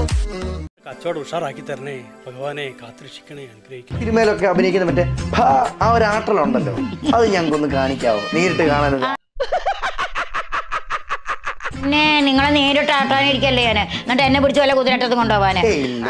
കച്ചവടം ഉഷാറാക്കി തരണേ ഭഗവാനെ കാത്തിരക്ഷിക്കണേ അനുഗ്രഹിക്കണേ സിനിമയിലൊക്കെ അഭിനയിക്കുന്ന മറ്റേ ഭാ ആ ഒരു ആട്ടലുണ്ടല്ലോ അത് ഞങ്ങൾക്കൊന്ന് കാണിക്കാവോ നേരിട്ട് കാണാനത് പിന്നെ നിങ്ങളെ നേരിട്ട് ആട്ടാനിരിക്കല്ലേ ഞാൻ എന്നിട്ട് എന്നെ പിടിച്ച് വല്ല കുതിരട്ടത്ത് കൊണ്ടുപോവാന് ഏയ് ഇല്ല.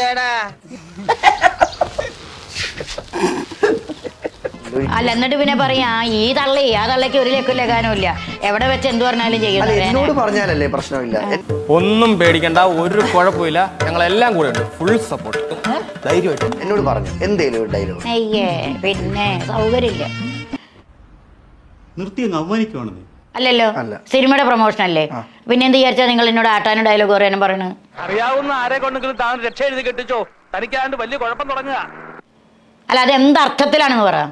അല്ല എന്നിട്ട് പിന്നെ പറയാ ഈ തള്ളി ആ തള്ളയ്ക്ക് ഒരു ലക്കും ലഗാനും ഇല്ല എവിടെ വെച്ച് എന്ത് പറഞ്ഞാലും അല്ല ചെയ്യും എന്നോട് പറഞ്ഞാലല്ലേ പ്രശ്നമില്ല എൻ- ഒന്നും പേടിക്കണ്ട ഒരു കുഴപ്പമില്ല ഞങ്ങളെല്ലാം കൂടെ ഉണ്ട് ഫുൾ സപ്പോർട്ട് ധൈര്യമായിട്ട് എന്നോട് പറഞ്ഞു എന്തേലും ഒരു ഡയലോഗ് അയ്യേ പിന്നെ സൗകര്യമില്ല നിർത്തി അങ്ങ് അവമാനിക്കുവാണെന്നേ അല്ലല്ലോ അല്ല. സിനിമയുടെ പ്രൊമോഷൻ അല്ലേ പിന്നെ എന്ത് വിചാരിച്ചാ നിങ്ങൾ എന്നോട് ആട്ടാനും ഡയലോഗ് പറയാനും പറയണത് അറിയാവുന്ന ആരെ കൊണ്ടെങ്കിലും താൻ രക്ഷ എഴുതി കെട്ടിച്ചോ തനിക്കാണ്ട് വലിയ കുഴപ്പം തുടങ്ങുക അല്ല അത് എന്ത് അർത്ഥത്തിലാണെന്ന് പറ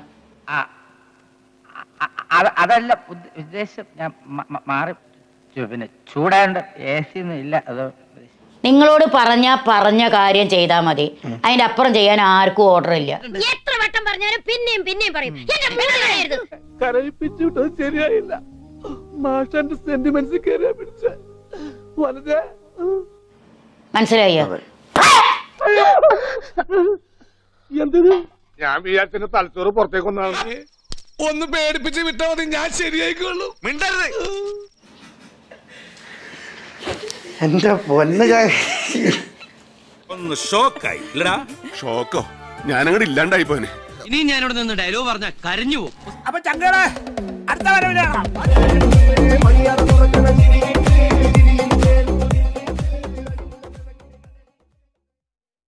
അതല്ല ഉദ്ദ- ഉദ്ദേശം ഞാൻ മ- മ- മാറി ചു- പിന്നെ ചൂടാണ്ട് എ സി ഒന്നും ഇല്ല അത് നിങ്ങളോട് പറഞ്ഞ പറഞ്ഞ കാര്യം ചെയ്താൽ മതി അതിന്റെ അപ്പുറം ചെയ്യാൻ ആർക്കും ഓർഡർ ഇല്ല എത്ര വട്ടം പറഞ്ഞാലും പിന്നെയും പിന്നെയും പറയും എന്റെ മൂന്ന് കളയരുത് കരയിപ്പിച്ചിട്ടത് ശരിയായില്ല മാഷന്റെ സെന്റിമെന്റ്സ് കയറിയാ പിടിച്ച വളരെ മനസ്സിലായോ എന്തിന് ഞാൻ വിചാരിച്ചെന്റെ തലച്ചോറ് പുറത്തേക്ക് ഒന്നാണ് ഒന്ന് പേടിപ്പിച്ച് വിട്ടാ മതി ഞാൻ ശരിയായിക്കോളൂ മിണ്ടരുത് എന്റെ പൊന്ന ചാ- ഒന്ന് ഷോക്കായി ഇല്ലടാ ഷോക്കോ ഞാനങ്ങോട്ട് ഇല്ലാണ്ടായി പോനെ ഇനി ഞാനിവിടെ നിന്ന് ഡയലോഗ് പറഞ്ഞ കരഞ്ഞു പോകും അപ്പൊ ചങ്കളെ അടുത്ത വരവിലാണ്